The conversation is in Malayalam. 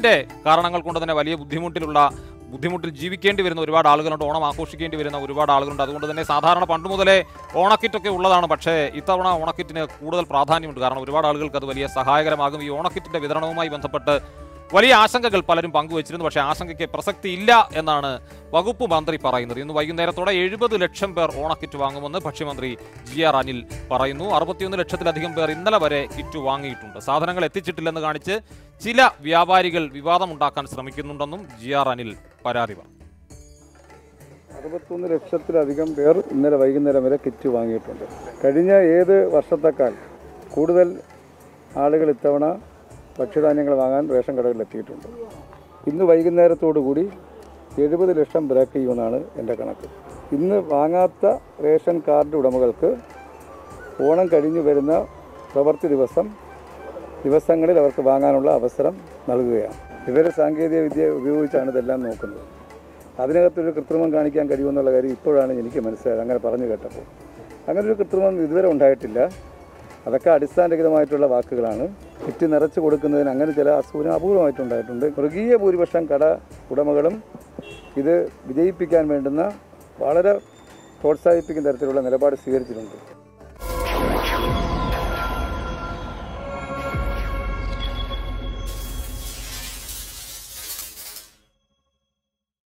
കോവിഡിന്റെ കാരണങ്ങൾ കൊണ്ട് തന്നെ വലിയ ബുദ്ധിമുട്ടിലുള്ള ബുദ്ധിമുട്ടിൽ ജീവിക്കേണ്ടി വരുന്ന ഒരുപാട് ആളുകളുണ്ട് ഓണം ആഘോഷിക്കേണ്ടി വരുന്ന ഒരുപാട് ആളുകളുണ്ട് അതുകൊണ്ട് തന്നെ സാധാരണ പണ്ട് മുതലേ ഓണക്കിറ്റൊക്കെ ഉള്ളതാണ് പക്ഷേ ഇത്തവണ ഓണക്കിറ്റിന് കൂടുതൽ പ്രാധാന്യമുണ്ട് കാരണം ഒരുപാട് ആളുകൾക്ക് അത് വലിയ സഹായകരമാകും ഈ ഓണക്കിറ്റിന്റെ വിതരണവുമായി ബന്ധപ്പെട്ട് വലിയ ആശങ്കകൾ പലരും പങ്കുവച്ചിരുന്നു പക്ഷേ ആശങ്കയ്ക്ക് പ്രസക്തി ഇല്ല എന്നാണ് വകുപ്പ് മന്ത്രി പറയുന്നത് ഇന്ന് വൈകുന്നേരത്തോടെ എഴുപത് ലക്ഷം പേർ ഓണക്കിറ്റ് വാങ്ങുമെന്ന് ഭക്ഷ്യമന്ത്രി ജി ആർ അനിൽ പറയുന്നു അറുപത്തിയൊന്ന് ലക്ഷത്തിലധികം പേർ ഇന്നലെ വരെ കിറ്റ് വാങ്ങിയിട്ടുണ്ട് സാധനങ്ങൾ എത്തിച്ചിട്ടില്ലെന്ന് കാണിച്ച് ചില വ്യാപാരികൾ വിവാദമുണ്ടാക്കാൻ ശ്രമിക്കുന്നുണ്ടെന്നും ജി ആർ അനിൽ പരാതി പറഞ്ഞു അറുപത്തൊന്ന് ലക്ഷത്തിലധികം പേർ ഇന്നലെ വൈകുന്നേരം വരെ കിറ്റ് വാങ്ങിയിട്ടുണ്ട് കഴിഞ്ഞ ഏത് വർഷത്തേക്കാൾ കൂടുതൽ ആളുകൾ ഇത്തവണ ഭക്ഷ്യധാന്യങ്ങൾ വാങ്ങാൻ റേഷൻ കടകളിൽ എത്തിയിട്ടുണ്ട് ഇന്ന് വൈകുന്നേരത്തോടു കൂടി എഴുപത് ലക്ഷം ബ്രേക്ക് ചെയ്യുമെന്നാണ് എൻ്റെ കണക്ക് ഇന്ന് വാങ്ങാത്ത റേഷൻ കാർഡ് ഉടമകൾക്ക് ഓണം കഴിഞ്ഞു വരുന്ന പ്രവൃത്തി ദിവസം ദിവസങ്ങളിൽ അവർക്ക് വാങ്ങാനുള്ള അവസരം നൽകുകയാണ് ഇവർ സാങ്കേതിക വിദ്യ ഉപയോഗിച്ചാണ് ഇതെല്ലാം നോക്കുന്നത് അതിനകത്തൊരു കൃത്രിമം കാണിക്കാൻ കഴിയുമെന്നുള്ള കാര്യം ഇപ്പോഴാണ് എനിക്ക് മനസ്സിലായത് അങ്ങനെ പറഞ്ഞു കേട്ടപ്പോൾ അങ്ങനെ ഒരു കൃത്രിമം ഇതുവരെ ഉണ്ടായിട്ടില്ല അതൊക്കെ അടിസ്ഥാനരഹിതമായിട്ടുള്ള വാക്കുകളാണ് കിറ്റ് നിറച്ച് കൊടുക്കുന്നതിന് അങ്ങനെ ചില അസൂചന അപൂർവമായിട്ടുണ്ടായിട്ടുണ്ട് മൃഗീയ ഭൂരിപക്ഷം കട ഉടമകളും ഇത് വിജയിപ്പിക്കാൻ വേണ്ടുന്ന വളരെ പ്രോത്സാഹിപ്പിക്കുന്ന തരത്തിലുള്ള നിലപാട് സ്വീകരിച്ചിട്ടുണ്ട്